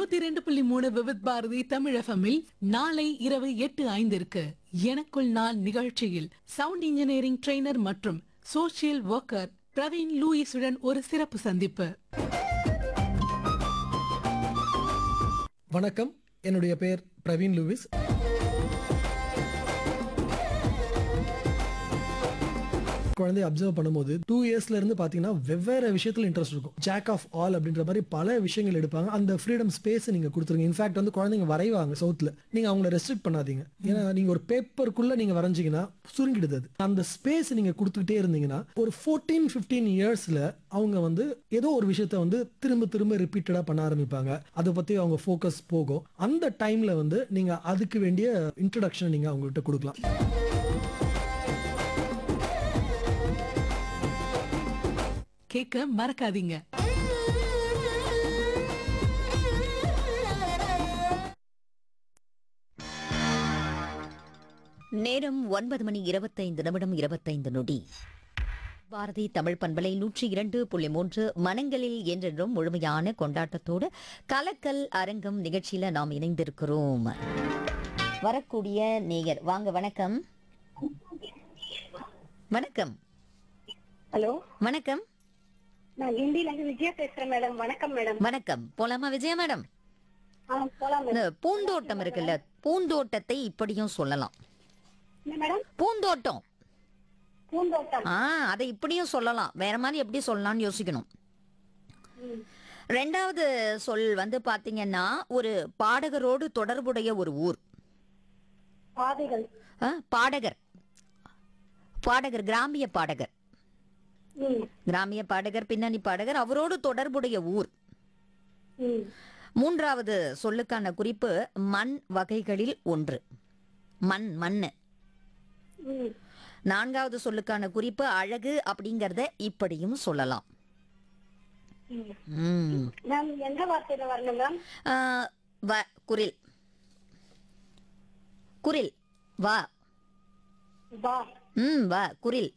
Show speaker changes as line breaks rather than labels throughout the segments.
நூத்தி ரெண்டு புள்ளி மூணு விவித் பாரதி தமிழ் எஃப்எம்மில் நாளை இரவு எட்டு ஐந்திற்கு எனக்குள் நான் நிகழ்ச்சியில் சவுண்ட் இன்ஜினியரிங் ட்ரெய்னர் மற்றும் சோஷியல் ஒர்க்கர் பிரவீன் லூயிஸுடன் ஒரு சிறப்பு சந்திப்பு
வணக்கம் என்னுடைய பெயர் பிரவீன் லூவிஸ் குழந்தைய அப்சர்வ் பண்ணும்போது டூ இயர்ஸ்ல இருந்து பாத்தீங்கன்னா வெவ்வேறு விஷயத்துல இன்ட்ரெஸ்ட் இருக்கும் ஜாக் ஆஃப் ஆல் அப்படின்ற மாதிரி பல விஷயங்கள் எடுப்பாங்க அந்த ஃப்ரீடம் ஸ்பேஸ் நீங்க கொடுத்துருங்க இன்ஃபேக்ட் வந்து குழந்தைங்க வரைவாங்க சவுத்துல நீங்க அவங்கள ரெஸ்ட்ரிக்ட் பண்ணாதீங்க ஏன்னா நீங்க ஒரு பேப்பருக்குள்ள நீங்க வரைஞ்சீங்கன்னா சுருங்கிடுது அது அந்த ஸ்பேஸ் நீங்க கொடுத்துக்கிட்டே இருந்தீங்கன்னா ஒரு ஃபோர்டீன் ஃபிஃப்டீன் இயர்ஸ்ல அவங்க வந்து ஏதோ ஒரு விஷயத்த வந்து திரும்ப திரும்ப ரிப்பீட்டடா பண்ண ஆரம்பிப்பாங்க அதை பத்தி அவங்க ஃபோக்கஸ் போகும் அந்த டைம்ல வந்து நீங்க அதுக்கு வேண்டிய இன்ட்ரடக்ஷன் நீங்க அவங்ககிட்ட கொடுக்கலாம்
கேட்க மறக்காதீங்க
நேரம் ஒன்பது மணி இருபத்தைந்து நிமிடம் இருபத்தைந்து நொடி பாரதி தமிழ் பண்பலை நூற்றி இரண்டு புள்ளி மூன்று மனங்களில் என்றென்றும் முழுமையான கொண்டாட்டத்தோடு கலக்கல் அரங்கம் நிகழ்ச்சியில நாம் இணைந்திருக்கிறோம் வரக்கூடிய நேயர் வாங்க வணக்கம் வணக்கம்
ஹலோ
வணக்கம்
நான் கிண்டில இருந்து விஜயா பேசுறேன் மேடம் வணக்கம் மேடம்
வணக்கம் போலாமா விஜயா மேடம்
ஆ போலாம்
இந்த
மேடம்
பூந்தோட்டம் இருக்குல்ல பூந்தோட்டத்தை இப்படியும் சொல்லலாம்
என்ன மேடம்
பூந்தோட்டம்
பூந்தோட்டம்
ஆ அதை இப்படியும் சொல்லலாம் வேற மாதிரி எப்படி சொல்லலாம்னு யோசிக்கணும்
ம்.
ரெண்டாவது சொல் வந்து பாத்தீங்கன்னா ஒரு பாடகரோடு தொடர்புடைய ஒரு ஊர்
பாதைகள்
ஆ, பாடகர் பாடகர் கிராமிய பாடகர்
ம்
கிராமிய பாடகர் பின்னணி பாடகர் அவரோடு தொடர்புடைய ஊர்
ம்
மூன்றாவது சொல்லுக்கான குறிப்பு மண் வகைகளில் ஒன்று மண் மண்ணு
ம்
நான்காவது சொல்லுக்கான குறிப்பு அழகு அப்படிங்கறத இப்படியும் சொல்லலாம்
ம்
ம்
மேம் எந்த வார்த்தையில வரணும் மேம்
ஆ, வ குரில் குரில் வா
பா
ம் வா குரில்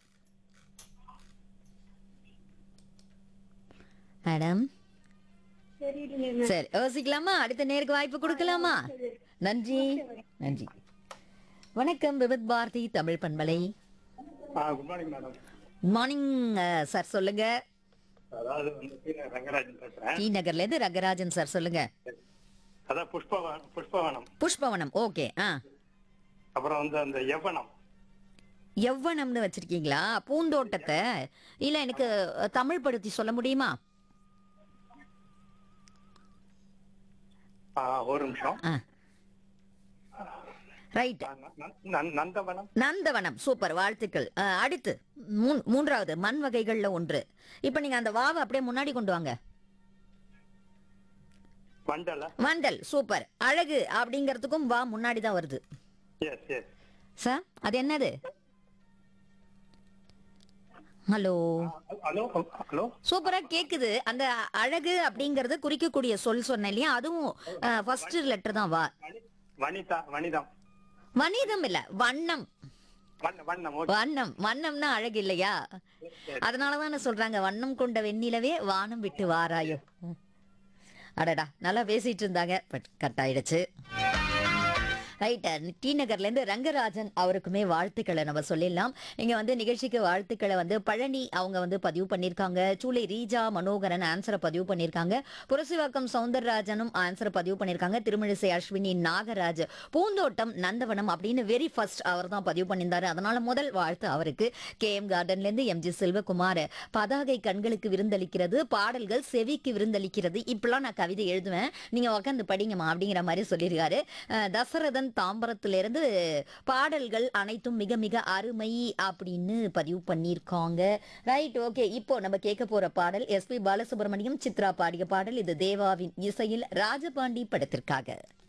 மேடம்
தெரியலையே மேம்
சரி யோசிக்கலாமா அடுத்த நேருக்கு வாய்ப்பு கொடுக்கலாமா நன்றி நன்றி வணக்கம் விபத் பாரதி தமிழ் பண்பலை
good morning madam
good morning sir சொல்லுங்க
அதாவது வந்து டி. நகர் ரங்கராஜன் பேசுறேன்
டி நகர்ல இருந்து ரங்கராஜன் சார் சொல்லுங்க
அதான் புஷ்பவனம் புஷ்பவனம்
புஷ்பவனம் ஓகே ஆ
அப்புறம் வந்து அந்த யவனம்
எவ்வனம்னு வச்சிருக்கீங்களா பூந்தோட்டத்தை இல்ல எனக்கு அஹ், தமிழ் படுத்தி சொல்ல முடியுமா
ஆ, ஒரு நிமிஷம்
ஆ ரைட்
ஆ, ந- ந- ந- நந்தவனம்
நந்தவனம் சூப்பர் வாழ்த்துக்கள் அஹ், அடுத்து மூன்- மூன்றாவது மண் வகைகள்ல ஒன்று இப்ப நீங்க அந்த வாவை அப்படியே முன்னாடி கொண்டு வாங்க
மண்டல
வண்டல் சூப்பர் அழகு அப்படிங்கறதுக்கும் வா முன்னாடி தான் வருது
எஸ் எஸ்
சார் அது என்னது ஹலோ
ஹலோ ஹலோ
சூப்பரா கேக்குது அந்த அழகு அப்படிங்கறது குறிக்கக்கூடிய சொல் சொன்னேன் இல்லையா அதுவும் ஃபர்ஸ்ட் லெட்டர் தான் வா
வனி- வனிதா வனிதம்
வணிதம் இல்ல வண்ணம்
வண்ண வண்ணம் ஓகே
வண்ணம் வண்ணம்னா அழகு இல்லையா அதனாலதான் சொல்றாங்க வண்ணம் கொண்ட வெண்ணிலவே வானம் விட்டு வாராயோ ம். அடடா நல்லா பேசிட்டு இருந்தாங்க பட் கட் ஆயிடுச்சு ரைட் டி நகர்ல இருந்து ரங்கராஜன் அவருக்குமே வாழ்த்துக்களை நம்ம சொல்லிடலாம் இங்க வந்து நிகழ்ச்சிக்கு வாழ்த்துக்களை வந்து பழனி அவங்க வந்து பதிவு பண்ணிருக்காங்க சூளை ரீஜா மனோகரன் ஆன்சரை பதிவு பண்ணிருக்காங்க புரசிவாக்கம் சவுந்தரராஜனும் ஆன்சரை பதிவு பண்ணிருக்காங்க திருமிழிசை அஸ்வினி நாகராஜ் பூந்தோட்டம் நந்தவனம் அப்படின்னு வெரி ஃபர்ஸ்ட் அவர் தான் பதிவு பண்ணியிருந்தாரு அதனால முதல் வாழ்த்து அவருக்கு கே எம் கார்டன்ல இருந்து எம் ஜி செல்வகுமார் பதாகை கண்களுக்கு விருந்தளிக்கிறது பாடல்கள் செவிக்கு விருந்தளிக்கிறது இப்படிலாம் நான் கவிதை எழுதுவேன் நீங்க உட்காந்து படிங்கம்மா அப்படிங்கிற மாதிரி சொல்லியிருக்காரு அஹ் தசரதன் தாம்பரத்திலிருந்து பாடல்கள் அனைத்தும் மிக மிக அருமை அப்படின்னு பதிவு பண்ணியிருக்காங்க ரைட் ஓகே இப்போ நம்ம கேட்க போற பாடல் எஸ்பி பாலசுப்ரமணியம் சித்ரா பாடிய பாடல் இது தேவாவின் இசையில் ராஜபாண்டி படத்திற்காக